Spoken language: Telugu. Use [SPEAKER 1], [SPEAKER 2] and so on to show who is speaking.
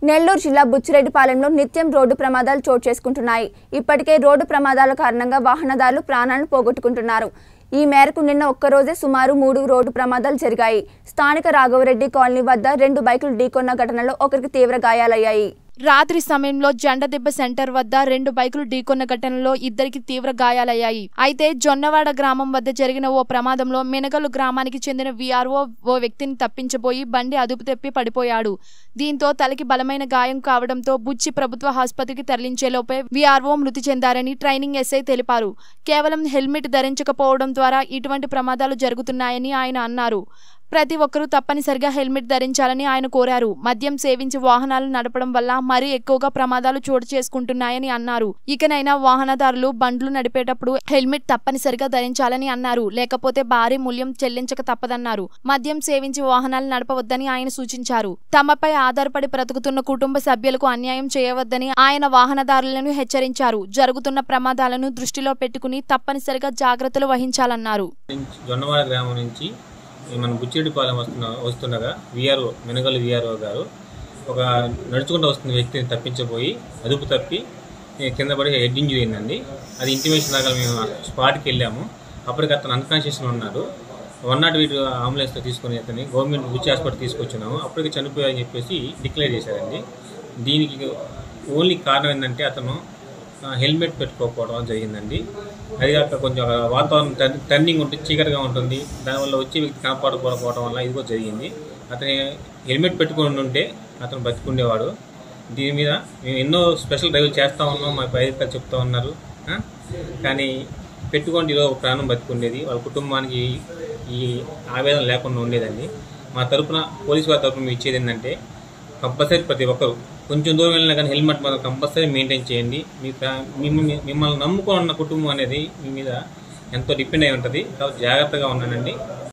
[SPEAKER 1] నెల్లూరు జిల్లా బుచ్చిరెడ్డిపాలెంలో నిత్యం రోడ్డు ప్రమాదాలు చోటు చేసుకుంటున్నాయి ఇప్పటికే రోడ్డు ప్రమాదాల కారణంగా వాహనదారులు ప్రాణాలను పోగొట్టుకుంటున్నారు ఈ మేరకు నిన్న ఒక్కరోజే సుమారు మూడు రోడ్డు ప్రమాదాలు జరిగాయి స్థానిక రాఘవరెడ్డి కాలనీ వద్ద రెండు బైకులు ఢీకొన్న ఘటనలో ఒకరికి తీవ్ర గాయాలయ్యాయి
[SPEAKER 2] రాత్రి సమయంలో జెండదెబ్బ సెంటర్ వద్ద రెండు బైకులు ఢీకొన్న ఘటనలో ఇద్దరికి తీవ్ర గాయాలయ్యాయి అయితే జొన్నవాడ గ్రామం వద్ద జరిగిన ఓ ప్రమాదంలో మినగలు గ్రామానికి చెందిన వీఆర్ఓ ఓ వ్యక్తిని తప్పించబోయి బండి అదుపు తెప్పి పడిపోయాడు దీంతో తలకి బలమైన గాయం కావడంతో బుచ్చి ప్రభుత్వ ఆసుపత్రికి తరలించేలోపే వీఆర్ఓ మృతి చెందారని ట్రైనింగ్ ఎస్ఐ తెలిపారు కేవలం హెల్మెట్ ధరించకపోవడం ద్వారా ఇటువంటి ప్రమాదాలు జరుగుతున్నాయని ఆయన అన్నారు ప్రతి ఒక్కరూ తప్పనిసరిగా హెల్మెట్ ధరించాలని ఆయన కోరారు మద్యం సేవించి వాహనాలు నడపడం వల్ల మరీ ఎక్కువగా ప్రమాదాలు చోటు చేసుకుంటున్నాయని అన్నారు ఇకనైనా వాహనదారులు బండ్లు నడిపేటప్పుడు హెల్మెట్ తప్పనిసరిగా ధరించాలని అన్నారు లేకపోతే భారీ మూల్యం చెల్లించక తప్పదన్నారు మద్యం సేవించి వాహనాలు నడపవద్దని ఆయన సూచించారు తమపై ఆధారపడి బ్రతుకుతున్న కుటుంబ సభ్యులకు అన్యాయం చేయవద్దని ఆయన వాహనదారులను హెచ్చరించారు జరుగుతున్న ప్రమాదాలను దృష్టిలో పెట్టుకుని తప్పనిసరిగా జాగ్రత్తలు వహించాలన్నారు
[SPEAKER 3] నుంచి జొన్నవాడ గ్రామం నుంచి ఈ మన బుచ్చిరెడ్డిపాలెం వస్తున్న వస్తుండగా విఆర్ఓ మినగల్ విఆర్ఓ గారు ఒక నడుచుకుంటూ వస్తున్న వ్యక్తిని తప్పించబోయి అదుపు తప్పి ఈ కింద పడి హెడ్ ఇంజరీ అయిందండి అది ఇంటిమేషన్ దాకా మేము స్పాట్కి వెళ్ళాము అప్పటికి అతను అన్కాన్షియస్లో ఉన్నారు వన్ నాట్ ఎయిట్ అంబులెన్స్లో తీసుకుని అతన్ని గవర్నమెంట్ బుచ్చి హాస్పిటల్ తీసుకొచ్చినాము అప్పటికి చనిపోయారని చెప్పేసి డిక్లేర్ చేశారండి దీనికి ఓన్లీ కారణం ఏంటంటే అతను ఆ, హెల్మెట్ పెట్టుకోకపోవడం జరిగిందండి అది కాక కొంచెం ఆ వాతావరణం టర్న్- టర్నింగ్ ఉంటుంది చీకటిగా ఉంటుంది దానివల్ల వచ్చే వ్యక్తి కనపడకపోవడం వల్ల ఇది కూడా జరిగింది అతని హెల్మెట్ పెట్టుకుని ఉంటే అతను బతికుండేవాడు దీని మీద మేము ఎన్నో స్పెషల్ డ్రైవ్లు చేస్తూ ఉన్నాం మా పై అధికారులు చెప్తా ఉన్నారు ఆ? కానీ పెట్టుకోండి ఈరోజు ఒక ప్రాణం బతికుండేది వాళ్ళ కుటుంబానికి ఈ ఆవేదన లేకుండా ఉండేదండి మా తరపున పోలీసు వారి తరపున మేము ఇచ్చేది ఏంటంటే కంపల్సరీ ప్రతి ఒక్కరు కొంచెం దూరం వెళ్ళినా కానీ హెల్మెట్ మాత్రం కంపల్సరీ మెయింటైన్ చేయండి మీ ఫ్యా- మిమ్మల్ని మిమ్మల్ని నమ్ముకొని ఉన్న కుటుంబం అనేది మీ మీద ఎంతో డిపెండ్ అయి ఉంటుంది కాబట్టి జాగ్రత్తగా ఉండండి